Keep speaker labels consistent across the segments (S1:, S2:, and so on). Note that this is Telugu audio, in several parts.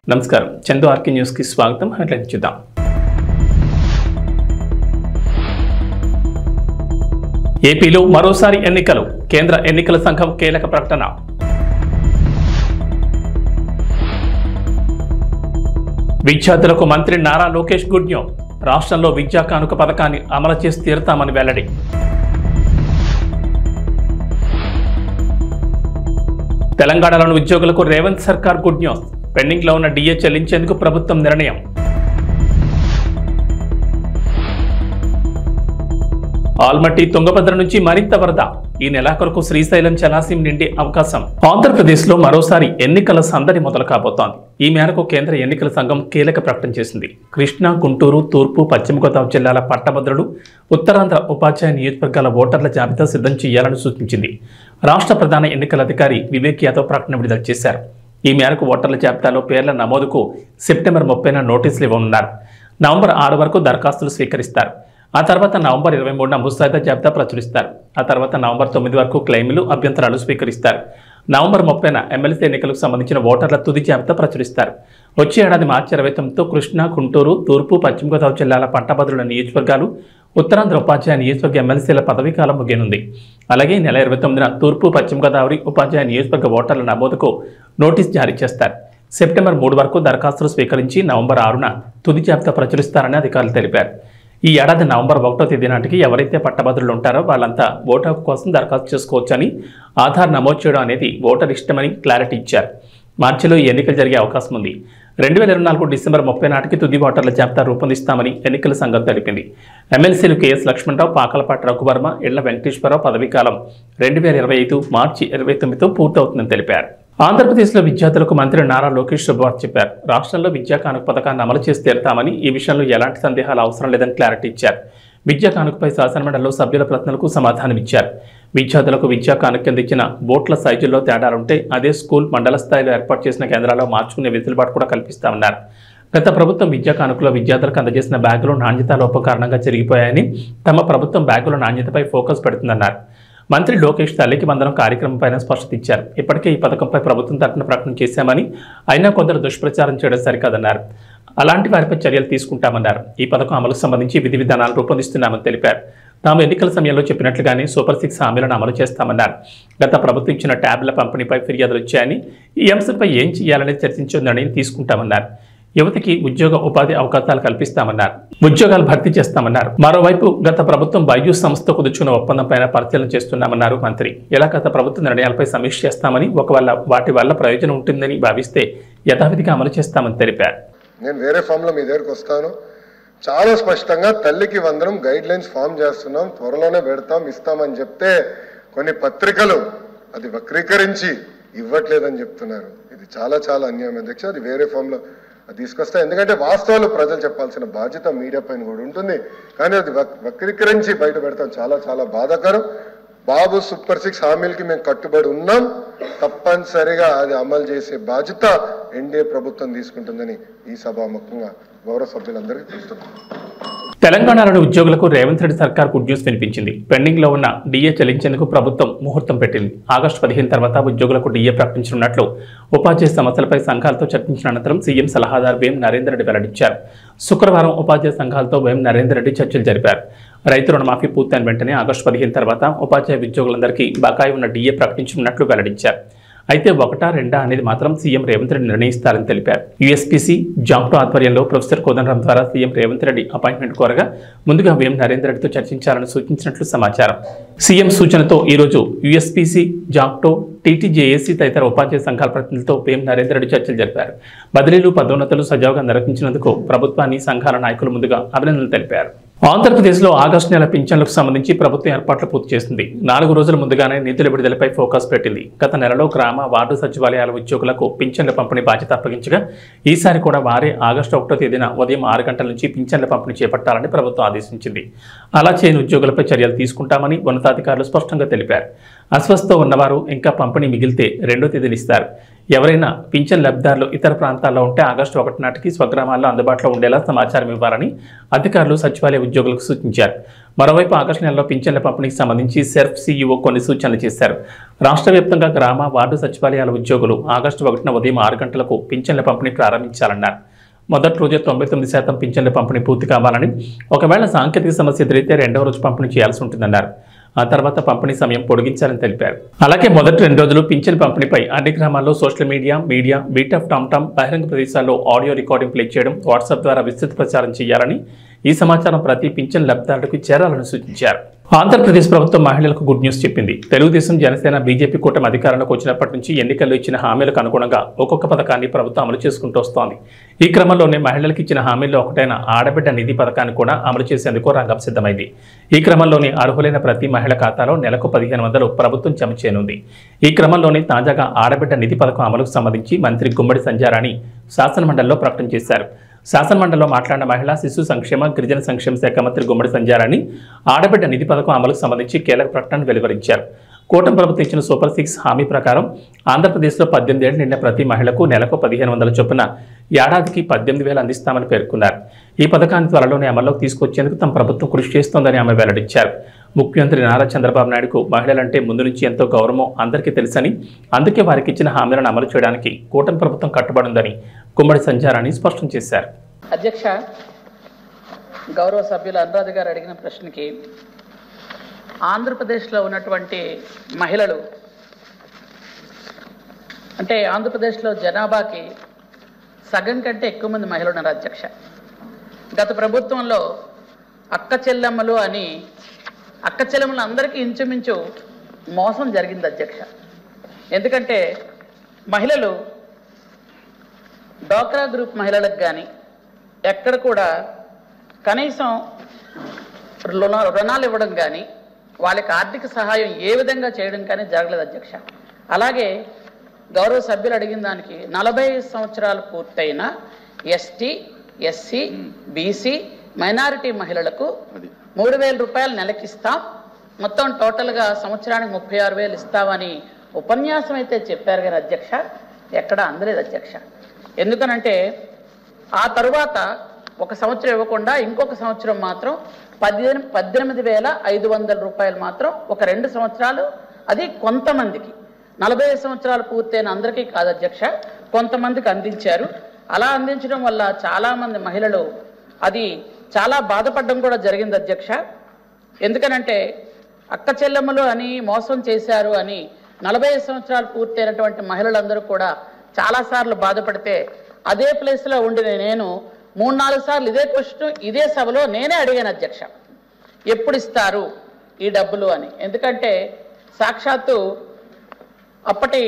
S1: నమస్కారం చందు ఆర్కే న్యూస్కి స్వాగతం హెడ్లైన్ చూద్దాం ఏపీలో మరోసారి ఎన్నికలు కేంద్ర ఎన్నికల సంఘం కీలక ప్రకటన విద్యార్థులకు మంత్రి నారా లోకేష్ గుడ్ న్యూస్ రాష్ట్రంలో విద్యా కానుక పథకాన్ని అమలు చేసి తీరుతామని వెల్లడి తెలంగాణలోని ఉద్యోగులకు రేవంత్ సర్కార్ గుడ్ న్యూస్ పెండింగ్ లో ఉన్న డిఏ చెల్లించేందుకు ప్రభుత్వం నిర్ణయం ఆల్మట్టి తుంగభద్ర నుంచి మరింత వరద ఈ నెలాఖరుకు శ్రీశైలం జలాశయం నిండే అవకాశం ఆంధ్రప్రదేశ్ లో మరోసారి ఎన్నికల సందడి మొదలు కాబోతోంది ఈ మేరకు కేంద్ర ఎన్నికల సంఘం కీలక ప్రకటన చేసింది కృష్ణా గుంటూరు తూర్పు పశ్చిమ గోదావరి జిల్లాల పట్టభద్రులు ఉత్తరాంధ్ర ఉపాధ్యాయ నియోజకవర్గాల ఓటర్ల జాబితా సిద్ధం చేయాలని సూచించింది రాష్ట్ర ప్రధాన ఎన్నికల అధికారి వివేక్ యాదవ్ ప్రకటన విడుదల చేశారు ఈ మేరకు ఓటర్ల జాబితాలో పేర్ల నమోదుకు సెప్టెంబర్ ముప్పైన నోటీసులు ఇవ్వనున్నారు నవంబర్ ఆరు వరకు దరఖాస్తులు స్వీకరిస్తారు ఆ తర్వాత నవంబర్ ఇరవై మూడున ముసాయిదా జాబితా ప్రచురిస్తారు ఆ తర్వాత నవంబర్ తొమ్మిది వరకు క్లెయిములు అభ్యంతరాలు స్వీకరిస్తారు నవంబర్ ముప్పైన ఎమ్మెల్సీ ఎన్నికలకు సంబంధించిన ఓటర్ల తుది జాబితా ప్రచురిస్తారు వచ్చే ఏడాది మార్చి ఇరవై తొమ్మిదితో కృష్ణా గుంటూరు తూర్పు పశ్చిమ గోదావరి జిల్లాల పట్టభద్రుల నియోజకవర్గాలు ఉత్తరాంధ్ర ఉపాధ్యాయ నియోజకవర్గ ఎమ్మెల్సీల పదవీ కాలం ముగియనుంది అలాగే ఈ నెల ఇరవై తొమ్మిదిన తూర్పు పశ్చిమ గోదావరి ఉపాధ్యాయ నియోజకవర్గ ఓటర్ల నమోదుకు నోటీస్ జారీ చేస్తారు సెప్టెంబర్ మూడు వరకు దరఖాస్తులు స్వీకరించి నవంబర్ ఆరున తుది జాబితా ప్రచురిస్తారని అధికారులు తెలిపారు ఈ ఏడాది నవంబర్ ఒకటో తేదీ నాటికి ఎవరైతే పట్టభద్రులు ఉంటారో వాళ్ళంతా ఓటు హక్కు కోసం దరఖాస్తు చేసుకోవచ్చని ఆధార్ నమోదు చేయడం అనేది ఓటర్ ఇష్టమని క్లారిటీ ఇచ్చారు మార్చిలో ఈ ఎన్నికలు జరిగే అవకాశం ఉంది రెండు వేల ఇరవై నాలుగు డిసెంబర్ ముప్పై నాటికి తుది ఓటర్ల జాబితా రూపొందిస్తామని ఎన్నికల సంఘం తెలిపింది ఎమ్మెల్సీలు కేఎస్ లక్ష్మణరావు పాకలపాటి రఘువర్మ ఇళ్ల వెంకటేశ్వరరావు పదవీకాలం రెండు వేల ఇరవై ఐదు మార్చి ఇరవై తొమ్మిదితో పూర్తవుతుందని తెలిపారు ఆంధ్రప్రదేశ్లో విద్యార్థులకు మంత్రి నారా లోకేష్ శుభవార్త చెప్పారు రాష్ట్రంలో విద్యా కానుక పథకాన్ని అమలు చేసి తీరుతామని ఈ విషయంలో ఎలాంటి సందేహాలు అవసరం లేదని క్లారిటీ ఇచ్చారు విద్యా కానుకపై శాసనమండలిలో సభ్యుల ప్రశ్నలకు సమాధానమిచ్చారు విద్యార్థులకు విద్యా కానుక కింద ఇచ్చిన బోట్ల సైజుల్లో తేడాలుంటే అదే స్కూల్ మండల స్థాయిలో ఏర్పాటు చేసిన కేంద్రాల్లో మార్చుకునే వెసులుబాటు కూడా కల్పిస్తామన్నారు గత ప్రభుత్వం విద్యా కానుకలో విద్యార్థులకు అందజేసిన బ్యాగులు నాణ్యత లోపం కారణంగా చెరిగిపోయాయని తమ ప్రభుత్వం బ్యాగుల నాణ్యతపై ఫోకస్ పెడుతుందన్నారు మంత్రి లోకేష్ తల్లికి వందనం కార్యక్రమంపైన స్పష్టత ఇచ్చారు ఇప్పటికే ఈ పథకంపై ప్రభుత్వం తరఫున ప్రకటన చేశామని అయినా కొందరు దుష్ప్రచారం చేయడం సరికాదన్నారు అలాంటి వారిపై చర్యలు తీసుకుంటామన్నారు ఈ పథకం అమలుకు సంబంధించి విధి విధానాలు రూపొందిస్తున్నామని తెలిపారు తాము ఎన్నికల సమయంలో చెప్పినట్లుగానే సూపర్ సిక్స్ హామీలను అమలు చేస్తామన్నారు గత ప్రభుత్వం ఇచ్చిన ట్యాబ్ల పంపిణీపై ఫిర్యాదులు వచ్చాయని ఈ అంశంపై ఏం చేయాలనేది చర్చించే నిర్ణయం తీసుకుంటామన్నారు యువతకి ఉద్యోగ ఉపాధి అవకాశాలు కల్పిస్తామన్నారు ఉద్యోగాలు భర్తీ చేస్తామన్నారు మరోవైపు గత ప్రభుత్వం బైజూస్ సంస్థ కుదుర్చుకున్న ఒప్పందంపైన పరిశీలన చేస్తున్నామన్నారు మంత్రి ఇలా గత ప్రభుత్వ నిర్ణయాలపై సమీక్ష చేస్తామని ఒకవేళ వాటి వల్ల ప్రయోజనం ఉంటుందని భావిస్తే యథావిధిగా అమలు చేస్తామని తెలిపారు
S2: నేను వేరే ఫామ్లో మీ దగ్గరికి వస్తాను చాలా స్పష్టంగా తల్లికి వందనం గైడ్ లైన్స్ ఫామ్ చేస్తున్నాం త్వరలోనే పెడతాం ఇస్తామని చెప్తే కొన్ని పత్రికలు అది వక్రీకరించి ఇవ్వట్లేదని చెప్తున్నారు ఇది చాలా చాలా అన్యాయం అధ్యక్ష అది వేరే ఫామ్లో అది తీసుకొస్తా ఎందుకంటే వాస్తవాలు ప్రజలు చెప్పాల్సిన బాధ్యత మీడియా పైన కూడా ఉంటుంది కానీ అది వక్- వక్రీకరించి బయట పెడతాం చాలా చాలా బాధాకరం బాబు సూపర్ సిక్స్ హామీలకి మేము కట్టుబడి ఉన్నాం తప్పనిసరిగా అది అమలు చేసే బాధ్యత ఎన్డీఏ ప్రభుత్వం తీసుకుంటుందని ఈ సభాముఖంగా గౌరవ సభ్యులందరికీ తెలుస్తున్నాం
S1: తెలంగాణలోని ఉద్యోగులకు రేవంత్ రెడ్డి సర్కార్ గుడ్ న్యూస్ వినిపించింది పెండింగ్ లో ఉన్న డిఏ చెల్లించేందుకు ప్రభుత్వం ముహూర్తం పెట్టింది ఆగస్టు పదిహేను తర్వాత ఉద్యోగులకు డిఏ ప్రకటించనున్నట్లు ఉపాధ్యాయ సమస్యలపై సంఘాలతో చర్చించిన అనంతరం సీఎం సలహాదారు వేం నరేందర్ రెడ్డి వెల్లడించారు శుక్రవారం ఉపాధ్యాయ సంఘాలతో వేం నరేందర్ రెడ్డి చర్చలు జరిపారు రైతు రుణమాఫీ పూర్తయిన వెంటనే ఆగస్టు పదిహేను తర్వాత ఉపాధ్యాయ ఉద్యోగులందరికీ బకాయి ఉన్న డిఏ ప్రకటించనున్నట్లు వెల్లడించారు అయితే ఒకటా రెండా అనేది మాత్రం సీఎం రేవంత్ రెడ్డి నిర్ణయిస్తారని తెలిపారు యూఎస్పీసీ జాక్టో ఆధ్వర్యంలో ప్రొఫెసర్ కోదండరాం ద్వారా సీఎం రేవంత్ రెడ్డి అపాయింట్మెంట్ కోరగా ముందుగా వేం నరేందర్ రెడ్డితో చర్చించాలని సూచించినట్లు సమాచారం సీఎం సూచనతో ఈరోజు యూఎస్పీసీ జాక్టో టీటీజేఏసీ తదితర ఉపాధ్యాయ సంఘాల ప్రతినిధులతో వేం నరేందర్ రెడ్డి చర్చలు జరిపారు బదిలీలు పదోన్నతులు సజావుగా నిర్వహించినందుకు ప్రభుత్వాన్ని సంఘాల నాయకులు ముందుగా అభినందనలు తెలిపారు ఆంధ్రప్రదేశ్లో ఆగస్టు నెల పింఛన్లకు సంబంధించి ప్రభుత్వం ఏర్పాట్లు పూర్తి చేసింది నాలుగు రోజుల ముందుగానే నిధుల విడుదలపై ఫోకస్ పెట్టింది గత నెలలో గ్రామ వార్డు సచివాలయాల ఉద్యోగులకు పింఛన్ల పంపిణీ బాధ్యత అప్పగించగా ఈసారి కూడా వారే ఆగస్టు ఒకటో తేదీన ఉదయం ఆరు గంటల నుంచి పింఛన్ల పంపిణీ చేపట్టాలని ప్రభుత్వం ఆదేశించింది అలా చేయని ఉద్యోగులపై చర్యలు తీసుకుంటామని ఉన్నతాధికారులు స్పష్టంగా తెలిపారు అస్వస్థతో ఉన్నవారు ఇంకా పంపిణీ మిగిలితే రెండో తేదీని ఇస్తారు ఎవరైనా పింఛన్ లబ్ధిదారులు ఇతర ప్రాంతాల్లో ఉంటే ఆగస్టు ఒకటి నాటికి స్వగ్రామాల్లో అందుబాటులో ఉండేలా సమాచారం ఇవ్వాలని అధికారులు సచివాలయ ఉద్యోగులకు సూచించారు మరోవైపు ఆగస్టు నెలలో పింఛన్ల పంపిణీకి సంబంధించి సెర్ఫ్ సీఈఓ కొన్ని సూచనలు చేశారు రాష్ట్ర వ్యాప్తంగా గ్రామ వార్డు సచివాలయాల ఉద్యోగులు ఆగస్టు ఒకటిన ఉదయం ఆరు గంటలకు పింఛన్ల పంపిణీ ప్రారంభించాలన్నారు మొదటి రోజే తొంభై తొమ్మిది శాతం పింఛన్ల పంపిణీ పూర్తి కావాలని ఒకవేళ సాంకేతిక సమస్య ఎదురైతే రెండవ రోజు పంపిణీ చేయాల్సి ఉంటుందన్నారు ఆ తర్వాత పంపిణీ సమయం పొడిగించాలని తెలిపారు అలాగే మొదటి రెండు రోజులు పింఛన్ పంపిణీపై అన్ని గ్రామాల్లో social media media beat of tom tom బహిరంగ ప్రదేశాల్లో ఆడియో రికార్డింగ్ ప్లే చేయడం వాట్సాప్ ద్వారా విస్తృత ప్రచారం చేయాలని ఈ సమాచారం ప్రతి పింఛన్ లబ్ధిదారులకు చేరాలని సూచించారు ఆంధ్రప్రదేశ్ ప్రభుత్వం మహిళలకు గుడ్ న్యూస్ చెప్పింది తెలుగుదేశం జనసేన బీజేపీ కూటమి అధికారంలోకి వచ్చినప్పటి నుంచి ఎన్నికల్లో ఇచ్చిన హామీలకు అనుగుణంగా ఒక్కొక్క పథకాన్ని ప్రభుత్వం అమలు చేసుకుంటూ వస్తోంది ఈ క్రమంలోనే మహిళలకు ఇచ్చిన హామీల్లో ఒకటైన ఆడబిడ్డ నిధి పథకాన్ని కూడా అమలు చేసేందుకు రంగం సిద్ధమైంది ఈ క్రమంలోనే అర్హులైన ప్రతి మహిళ ఖాతాలో నెలకు పదిహేను వందలు ప్రభుత్వం జమ చేయనుంది ఈ క్రమంలోనే తాజాగా ఆడబిడ్డ నిధి పథకం అమలుకు సంబంధించి మంత్రి గుమ్మడి సంజారాణి శాసనమండలిలో ప్రకటన చేశారు శాసనమండలిలో మాట్లాడిన మహిళా శిశు సంక్షేమ గిరిజన సంక్షేమ శాఖ మంత్రి గుమ్మడి సంజారాణి ఆడబిడ్డ నిధి పథకం అమలుకు సంబంధించి కీలక ప్రకటన వెలువరించారు కూటమి ప్రభుత్వం ఇచ్చిన సూపర్ సిక్స్ హామీ ప్రకారం ఆంధ్రప్రదేశ్లో పద్దెనిమిది ఏళ్ళు నిండిన ప్రతి మహిళకు నెలకు పదిహేను వందల చొప్పున ఏడాదికి పద్దెనిమిది వేలు అందిస్తామని పేర్కొన్నారు ఈ పథకాన్ని త్వరలోనే అమల్లోకి తీసుకొచ్చేందుకు తమ ప్రభుత్వం కృషి చేస్తోందని ఆమె వెల్లడించారు ముఖ్యమంత్రి నారా చంద్రబాబు నాయుడుకు మహిళలంటే ముందు నుంచి ఎంతో గౌరవం అందరికీ తెలుసని అందుకే వారికి ఇచ్చిన హామీలను అమలు చేయడానికి కూటమి ప్రభుత్వం కట్టుబడిందని గుమ్మడి సంచారాన్ని స్పష్టం చేశారు
S3: అధ్యక్ష గౌరవ సభ్యులు అనురాధ గారు అడిగిన ప్రశ్నకి ఆంధ్రప్రదేశ్లో ఉన్నటువంటి మహిళలు అంటే ఆంధ్రప్రదేశ్లో జనాభాకి సగం కంటే ఎక్కువ మంది మహిళలు ఉన్నారు అధ్యక్ష గత ప్రభుత్వంలో అక్క చెల్లెమ్మలు అని అక్క చెల్లెమ్మలు అందరికీ ఇంచుమించు మోసం జరిగింది అధ్యక్ష ఎందుకంటే మహిళలు డ్వాక్రా గ్రూప్ మహిళలకు కానీ ఎక్కడ కూడా కనీసం రుణ రుణాలు ఇవ్వడం కానీ వాళ్ళకి ఆర్థిక సహాయం ఏ విధంగా చేయడం కానీ జరగలేదు అధ్యక్ష అలాగే గౌరవ సభ్యులు అడిగిన దానికి నలభై సంవత్సరాలు పూర్తయిన ఎస్టీ ఎస్సీ బీసీ మైనారిటీ మహిళలకు మూడు వేల రూపాయలు నెలకి ఇస్తాం మొత్తం టోటల్గా సంవత్సరానికి ముప్పై ఆరు వేలు ఇస్తామని ఉపన్యాసం అయితే చెప్పారు కానీ అధ్యక్ష ఎక్కడ అందలేదు అధ్యక్ష ఎందుకనంటే ఆ తరువాత ఒక సంవత్సరం ఇవ్వకుండా ఇంకొక సంవత్సరం మాత్రం పద్దెనిమిది పద్దెనిమిది వేల ఐదు వందల రూపాయలు మాత్రం ఒక రెండు సంవత్సరాలు అది కొంతమందికి నలభై ఐదు సంవత్సరాలు పూర్తయిన అందరికీ కాదు అధ్యక్ష కొంతమందికి అందించారు అలా అందించడం వల్ల చాలామంది మహిళలు అది చాలా బాధపడడం కూడా జరిగింది అధ్యక్ష ఎందుకనంటే అక్క చెల్లెమ్మలు అని మోసం చేశారు అని నలభై ఐదు సంవత్సరాలు పూర్తయినటువంటి మహిళలందరూ కూడా చాలాసార్లు బాధపడితే అదే ప్లేస్లో ఉండిన నేను మూడు నాలుగు సార్లు ఇదే క్వశ్చన్ ఇదే సభలో నేనే అడిగాను అధ్యక్ష ఎప్పుడు ఇస్తారు ఈ డబ్బులు అని ఎందుకంటే సాక్షాత్తు అప్పటి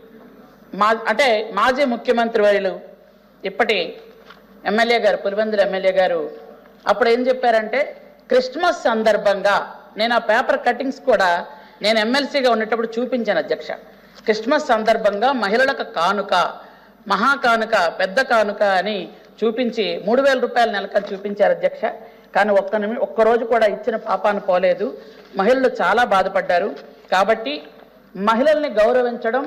S3: మా అంటే మాజీ ముఖ్యమంత్రి వర్యులు ఇప్పటి ఎమ్మెల్యే గారు పులివెందుల ఎమ్మెల్యే గారు అప్పుడు ఏం చెప్పారంటే క్రిస్మస్ సందర్భంగా నేను ఆ పేపర్ కటింగ్స్ కూడా నేను ఎమ్మెల్సీగా ఉండేటప్పుడు చూపించాను అధ్యక్ష క్రిస్మస్ సందర్భంగా మహిళలకు కానుక మహా కానుక పెద్ద కానుక అని చూపించి మూడు వేల రూపాయల నెలకని చూపించారు అధ్యక్ష కానీ ఒక్క నిమి ఒక్క రోజు కూడా ఇచ్చిన పాపాను పోలేదు మహిళలు చాలా బాధపడ్డారు కాబట్టి మహిళల్ని గౌరవించడం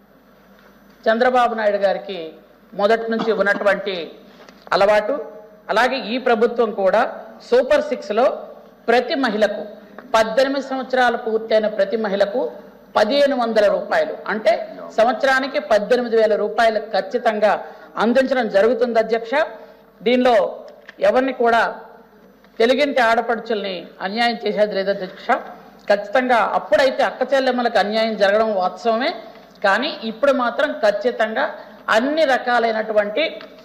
S3: చంద్రబాబు నాయుడు గారికి మొదటి నుంచి ఉన్నటువంటి అలవాటు అలాగే ఈ ప్రభుత్వం కూడా సూపర్ సిక్స్లో ప్రతి మహిళకు పద్దెనిమిది సంవత్సరాలు పూర్తయిన ప్రతి మహిళకు పదిహేను వందల రూపాయలు అంటే సంవత్సరానికి పద్దెనిమిది వేల రూపాయలు ఖచ్చితంగా అందించడం జరుగుతుంది అధ్యక్ష దీనిలో ఎవరిని కూడా తెలుగింటి ఆడపడుచుల్ని అన్యాయం చేసేది లేదు అధ్యక్ష ఖచ్చితంగా అప్పుడైతే అక్క చెల్లెమ్మలకు అన్యాయం జరగడం వాస్తవమే కానీ ఇప్పుడు మాత్రం ఖచ్చితంగా అన్ని రకాలైనటువంటి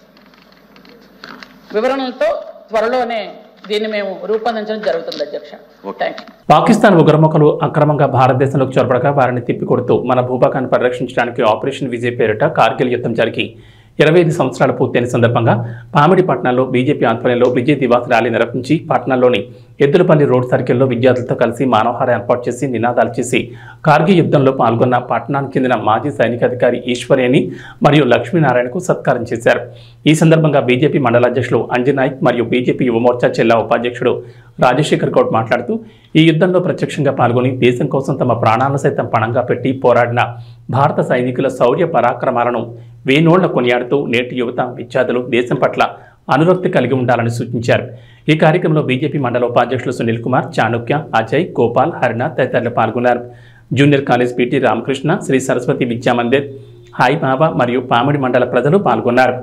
S3: వివరణలతో త్వరలోనే దీన్ని మేము రూపొందించడం జరుగుతుంది అధ్యక్ష థ్యాంక్ యూ
S1: పాకిస్తాన్ ఉగ్రముఖలు అక్రమంగా భారతదేశంలోకి చొరబడగా వారిని తిప్పికొడుతూ మన భూభాగాన్ని పరిరక్షించడానికి ఆపరేషన్ విజయ్ పేరిట కార్గిల్ యుద్ధం జరిగి ఇరవై ఐదు సంవత్సరాలు పూర్తయిన సందర్భంగా పామిడి పట్టణంలో బీజేపీ ఆధ్వర్యంలో విజయ్ దివాస్ ర్యాలీ నిర్వహించి పట్టణంలోని ఎద్దులపల్లి రోడ్ సర్కిల్లో విద్యార్థులతో కలిసి మానవహార ఏర్పాటు చేసి నినాదాలు చేసి కార్గిల్ యుద్ధంలో పాల్గొన్న పట్టణానికి చెందిన మాజీ సైనికాధికారి ఈశ్వరేని మరియు లక్ష్మీనారాయణకు సత్కారం చేశారు ఈ సందర్భంగా బీజేపీ మండల అధ్యక్షులు అంజయ్ నాయక్ మరియు బీజేపీ యువమోర్చా జిల్లా ఉపాధ్యక్షుడు రాజశేఖర్ గౌడ్ మాట్లాడుతూ ఈ యుద్ధంలో ప్రత్యక్షంగా పాల్గొని దేశం కోసం తమ ప్రాణాలను సైతం పణంగా పెట్టి పోరాడిన భారత సైనికుల శౌర్య పరాక్రమాలను వేనోళ్ల కొనియాడుతూ నేటి యువత విద్యార్థులు దేశం పట్ల అనురక్తి కలిగి ఉండాలని సూచించారు ఈ కార్యక్రమంలో బీజేపీ మండల ఉపాధ్యక్షులు సునీల్ కుమార్ చాణుక్య అజయ్ గోపాల్ హరిణ తదితరులు పాల్గొన్నారు junior college PT Ramakrishna Shri Saraswati Vidyamandir హాయ్ బాబా మరియు పామిడి మండల ప్రజలు పాల్గొన్నారు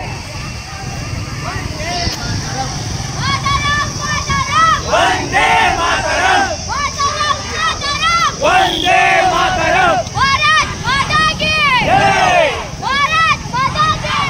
S4: వందే మాతరం వందే మాతరం భారత్ మాతా కీ జై భారత్ మాతా కీ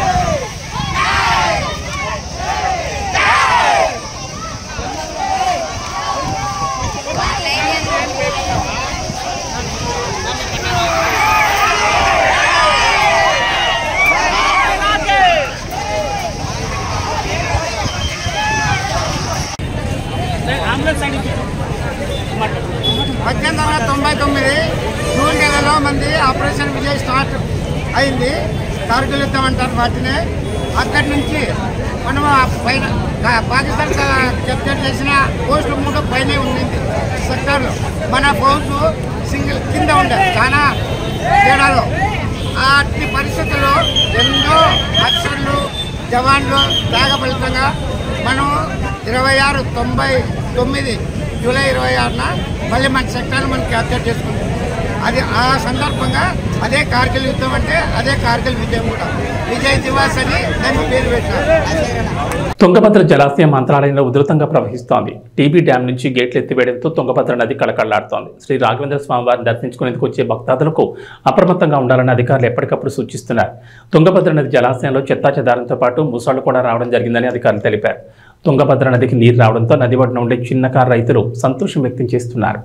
S5: పద్దెనిమిది వందల తొంభై తొమ్మిది జూన్ నెలలో మంది ఆపరేషన్ విజయ్ స్టార్ట్ అయింది కార్గిల్ యుద్ధం అంటారు వాటిని అక్కడి నుంచి మనం ఆ పైన కా- పాకిస్తాన్ కెప్టెన్ చేసిన పోస్టు మూడు పైనే ఉండింది సెక్టార్లో మన ఫోర్సు సింగిల్ కింద ఉండే చాలా తేడాలో ఆ అట్టి పరిస్థితుల్లో ఎన్నో అక్షర్లు జవాన్లు త్యాగ ఫలితంగా మనం ఇరవై ఆరు తొంభై తొమ్మిది జూలై ఇరవై ఆరున మళ్ళీ మన సెక్టార్ని మనం క్యాప్చర్ చేసుకుంటాం అది ఆ సందర్భంగా అదే కార్గిల్ యుద్ధం అంటే అదే కార్గిల్ విజయం కూడా విజయ్ దివాస్ అని దాన్ని పేరు పెట్టారు
S1: తుంగభద్ర జలాశయం మంత్రాలయంలో ఉధృతంగా ప్రవహిస్తోంది టీబీ డ్యాం నుంచి గేట్లు ఎత్తివేయడంతో తుంగభద్ర నది కళకళలాడుతోంది శ్రీ రాఘవేంద్ర స్వామి వారిని దర్శించుకునేందుకు వచ్చే భక్తాదులకు అప్రమత్తంగా ఉండాలని అధికారులు ఎప్పటికప్పుడు సూచిస్తున్నారు తుంగభద్ర నది జలాశయంలో చెత్తా చెదారంతో పాటు ముసాళ్లు కూడా రావడం జరిగిందని అధికారులు తెలిపారు తుంగభద్ర నదికి నీరు రావడంతో నది ఒడ్డున ఉండే చిన్నకారు రైతులు సంతోషం వ్యక్తం చేస్తున్నారు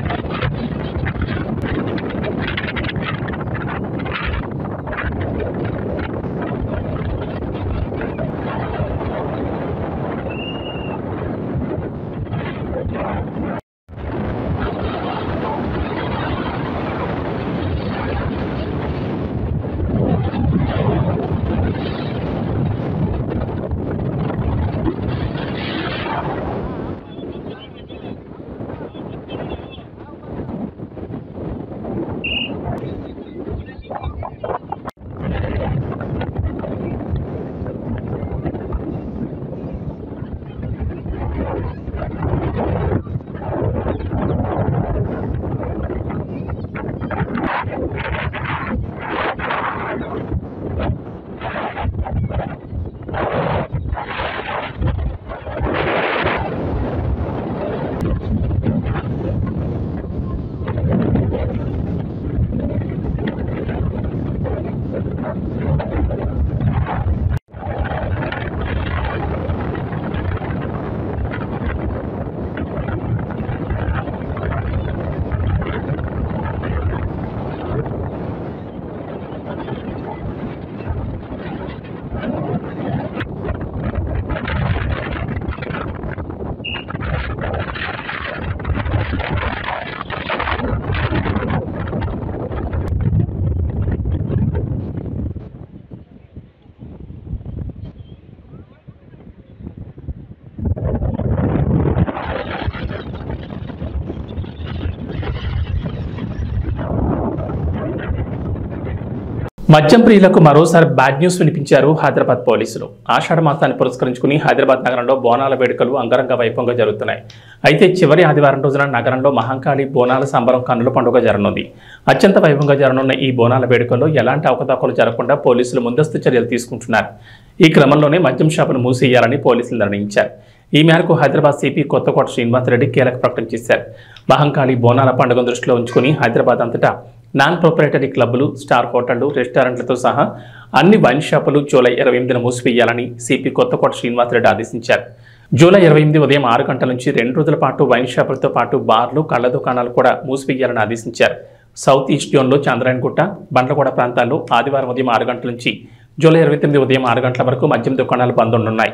S1: మద్యం ప్రియులకు మరోసారి బ్యాడ్ న్యూస్ వినిపించారు హైదరాబాద్ పోలీసులు ఆషాఢ మాసాన్ని పురస్కరించుకుని హైదరాబాద్ నగరంలో బోనాల వేడుకలు అంగరంగ వైభవంగా జరుగుతున్నాయి అయితే చివరి ఆదివారం రోజున నగరంలో మహంకాళి బోనాల సంబరం కన్నుల పండుగ జరగనుంది అత్యంత వైభవంగా జరగనున్న ఈ బోనాల వేడుకల్లో ఎలాంటి అవకతవకలు జరగకుండా పోలీసులు ముందస్తు చర్యలు తీసుకుంటున్నారు ఈ క్రమంలోనే మద్యం షాపును మూసేయాలని పోలీసులు నిర్ణయించారు ఈ మేరకు హైదరాబాద్ సిపి కొత్తకోట శ్రీనివాసరెడ్డి కీలక ప్రకటన చేశారు మహంకాళి బోనాల పండుగను దృష్టిలో ఉంచుకుని హైదరాబాద్ అంతటా నాన్ ప్రొపరేటరీ క్లబ్బులు స్టార్ హోటళ్లు రెస్టారెంట్లతో సహా అన్ని వైన్ షాపులు జూలై ఇరవై ఎనిమిదిన మూసివేయాలని సిపి కొత్తకోట శ్రీనివాసరెడ్డి ఆదేశించారు జూలై ఇరవై ఎనిమిది ఉదయం ఆరు గంటల నుంచి రెండు రోజుల పాటు వైన్ షాపులతో పాటు బార్లు కళ్ళ దుకాణాలు కూడా మూసివేయాలని ఆదేశించారు సౌత్ ఈస్ట్ జోన్లో చంద్రాయణగుట్ట బండ్లగూడ ప్రాంతాల్లో ఆదివారం ఉదయం ఆరు గంటల నుంచి జూలై ఇరవై తొమ్మిది ఉదయం ఆరు గంటల వరకు మద్యం దుకాణాలు బంద్ ఉండనున్నాయి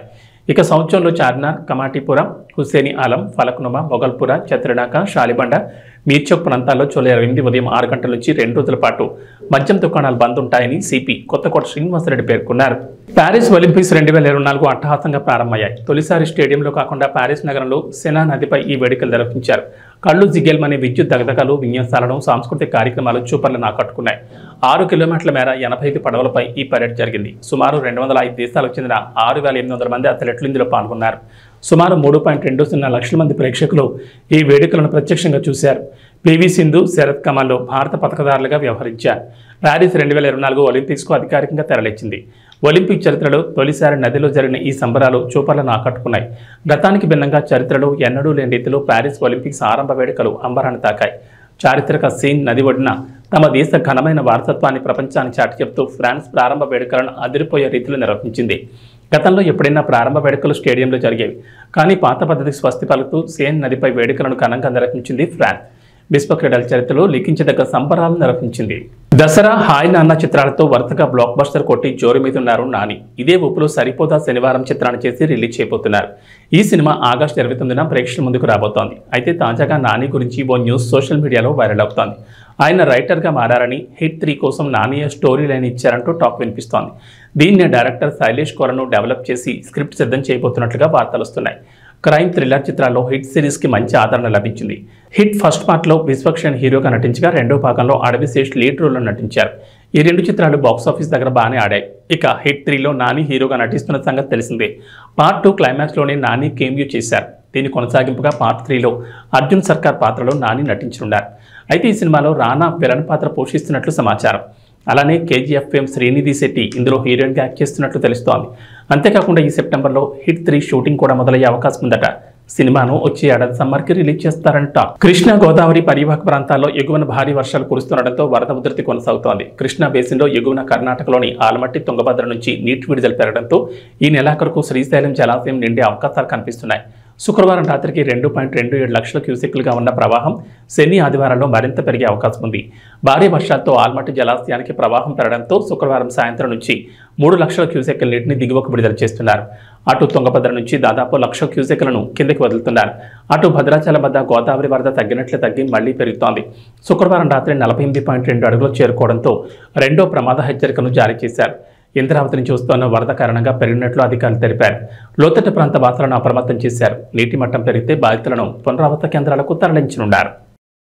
S1: ఇక సౌత్యంలో చార్మినార్ కమాటిపురం హుస్సేని ఆలం ఫలక్నుమా మొగల్పుర చత్రనాక షాలిబండ మీర్చౌక్ ప్రాంతాల్లో జూలై ఇరవై ఎనిమిది ఉదయం ఆరు గంటల నుంచి రెండు రోజుల పాటు మద్యం దుకాణాలు బంద్ ఉంటాయని సిపి కొత్తకోట శ్రీనివాసరెడ్డి పేర్కొన్నారు ప్యారిస్ ఒలింపిక్స్ రెండు వేల ఇరవై నాలుగు అట్టహాసంగా ప్రారంభమయ్యాయి తొలిసారి స్టేడియంలో కాకుండా ప్యారిస్ నగరంలో సెనా నదిపై ఈ వేడుకలు నిర్వహించారు కళ్ళు జిగేల్మనే విద్యుత్ దగదగలు విన్యాసాలను సాంస్కృతిక కార్యక్రమాలు చూపర్లను ఆకట్టుకున్నాయి ఆరు కిలోమీటర్ల మేర ఎనభై ఐదు పడవలపై ఈ పరేడ్ జరిగింది సుమారు రెండు వందల ఐదు దేశాలకు చెందిన ఆరు వేల ఎనిమిది వందల మంది అథ్లెట్లు ఇందులో పాల్గొన్నారు సుమారు మూడు పాయింట్ రెండు సున్నా లక్షల మంది ప్రేక్షకులు ఈ వేడుకలను ప్రత్యక్షంగా చూశారు పివి సింధు శరత్ కమల్లో భారత పథకదారులుగా వ్యవహరించారు ప్యారిస్ రెండు వేల ఇరవై నాలుగు ఒలింపిక్స్కు అధికారికంగా తెరలేచింది ఒలింపిక్ చరిత్రలో తొలిసారి నదిలో జరిగిన ఈ సంబరాలు చూపర్లను ఆకట్టుకున్నాయి గతానికి భిన్నంగా చరిత్రలో ఎన్నడూ లేని రీతిలో ప్యారిస్ ఒలింపిక్స్ ఆరంభ వేడుకలు అంబరాన్ని తాకాయి చారిత్రక సీన్ నది ఒడిన తమ దేశ ఘనమైన వారసత్వాన్ని ప్రపంచానికి చాటి చెప్తూ ఫ్రాన్స్ ప్రారంభ వేడుకలను అదిరిపోయే రీతిలో నిర్వహించింది గతంలో ఎప్పుడైనా ప్రారంభ వేడుకలు స్టేడియంలో జరిగేవి కానీ పాత పద్ధతికి స్వస్తి పలుకుతూ సేన్ నదిపై వేడుకలను ఘనంగా నిర్వహించింది ఫ్రాన్స్ విశ్వ క్రీడల చరిత్రలో లిఖించదగ్గ సంబరాలు నిర్వహించింది దసరా హాయ్ నాన్న చిత్రాలతో వరుసగా బ్లాక్ బస్టర్ కొట్టి జోరు మీద ఉన్నారు నాని ఇదే ఊపులో సరిపోదా శనివారం చిత్రాన్ని చేసి రిలీజ్ చేయబోతున్నారు ఈ సినిమా ఆగస్టు ఇరవై తొమ్మిదిన ప్రేక్షకుల ముందుకు రాబోతోంది అయితే తాజాగా నాని గురించి ఓ న్యూస్ సోషల్ మీడియాలో వైరల్ అవుతోంది ఆయన రైటర్గా మారారని హిట్ త్రీ కోసం నానియే స్టోరీ లైన్ ఇచ్చారంటూ టాక్ వినిపిస్తోంది దీన్ని డైరెక్టర్ శైలేష్ కొరను డెవలప్ చేసి స్క్రిప్ట్ సిద్ధం చేయబోతున్నట్లుగా వార్తలు వస్తున్నాయి క్రైమ్ థ్రిల్లర్ చిత్రాల్లో హిట్ సిరీస్ కి మంచి ఆదరణ లభించింది హిట్ ఫస్ట్ పార్ట్ లో విశ్వక్షణ్ హీరోగా నటించగా రెండో భాగంలో అడవి శేష్ లీడ్ రోల్లో నటించారు ఈ రెండు చిత్రాలు బాక్సాఫీస్ దగ్గర బాగానే ఆడాయి ఇక హిట్ త్రీలో నాని హీరోగా నటిస్తున్న సంగతి తెలిసిందే పార్ట్ టూ క్లైమాక్స్లోనే నాని కేమ్యూ చేశారు దీని కొనసాగింపుగా పార్ట్ త్రీలో అర్జున్ సర్కార్ పాత్రలో నాని నటించనున్నారు అయితే ఈ సినిమాలో రానా విలన్ పాత్ర పోషిస్తున్నట్లు సమాచారం అలానే కేజీఎఫ్ ఫేమ్ శ్రీనిధి శెట్టి ఇందులో హీరోయిన్గా యాక్ట్ చేస్తున్నట్లు తెలుస్తోంది అంతేకాకుండా ఈ సెప్టెంబర్లో హిట్ త్రీ షూటింగ్ కూడా మొదలయ్యే అవకాశం ఉందట సినిమాను వచ్చే ఏడాది సమ్మర్కి రిలీజ్ చేస్తారంట కృష్ణా గోదావరి పరివాహక ప్రాంతాల్లో ఎగువన భారీ వర్షాలు కురుస్తుండటంతో వరద ఉధృతి కొనసాగుతోంది కృష్ణా బేసిన్లో ఎగువన కర్ణాటకలోని ఆలమట్టి తుంగభద్ర నుంచి నీటి విడుదల పెరగడంతో ఈ నెలాఖరుకు శ్రీశైలం జలాశయం నిండే అవకాశాలు కనిపిస్తున్నాయి శుక్రవారం రాత్రికి రెండు పాయింట్ రెండు ఏడు లక్షల క్యూసెక్లుగా ఉన్న ప్రవాహం శని ఆదివారంలో మరింత పెరిగే అవకాశం ఉంది భారీ వర్షాలతో ఆల్మట్టి జలాశయానికి ప్రవాహం పెరగడంతో శుక్రవారం సాయంత్రం నుంచి మూడు లక్షల క్యూసెక్ల నీటిని దిగువకు విడుదల చేస్తున్నారు అటు తుంగభద్ర నుంచి దాదాపు లక్ష క్యూసెక్లను కిందకి వదులుతున్నారు అటు భద్రాచలం వద్ద గోదావరి వరద తగ్గినట్లు తగ్గి మళ్లీ పెరుగుతోంది శుక్రవారం రాత్రి నలభై ఎనిమిది పాయింట్ రెండు అడుగులు చేరుకోవడంతో రెండో ప్రమాద హెచ్చరికను జారీ చేశారు ఇంద్రావతి నుంచి వస్తున్న వరద కారణంగా పెరిగినట్లు అధికారులు తెలిపారు లోతట్టు ప్రాంత వాసులను అప్రమత్తం చేశారు నీటి మట్టం పెరిగితే బాధితులను పునరావాస కేంద్రాలకు తరలించనున్నారు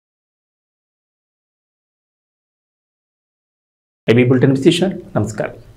S1: ఏబీ బులెటిన్ విశేషాలు నమస్కారం